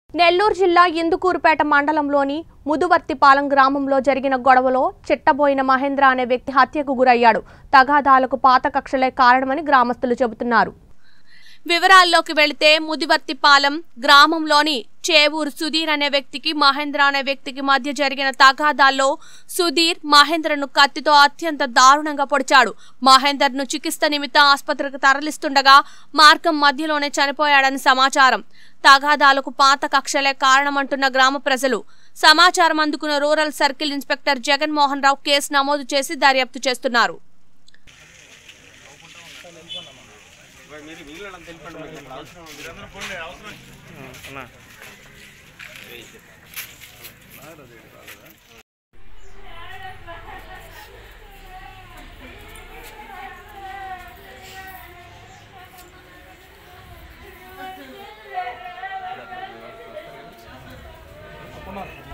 నెల్లూరు జిల్లా ఇందుకూరుపేట మండలంలోని ముదువర్తిపాలెం గ్రామంలో జరిగిన గొడవలో చిట్టబోయిన మహేంద్ర అనే వ్యక్తి హత్యకు గురయ్యాడు తగాదాలకు పాత కక్షలే కారణమని గ్రామస్తులు చెబుతున్నారు వివరాల్లోకి వెళితే ముదివర్తిపాలెం గ్రామంలోని చేవూరు సుధీర్ అనే వ్యక్తికి మహేంద్ర అనే వ్యక్తికి మధ్య జరిగిన తగాదాల్లో సుధీర్ మహేంద్రను కత్తితో అత్యంత దారుణంగా పొడిచాడు మహేందర్ను చికిత్స నిమిత్తం ఆసుపత్రికి తరలిస్తుండగా మార్గం మధ్యలోనే చనిపోయాడని సమాచారం తగాదాలకు పాత కక్షలే కారణమంటున్న గ్రామ ప్రజలు సమాచారం అందుకున్న rural circle inspector Jaganmohan Rao case నమోదు చేసి దర్యాప్తు చేస్తున్నారు అన్న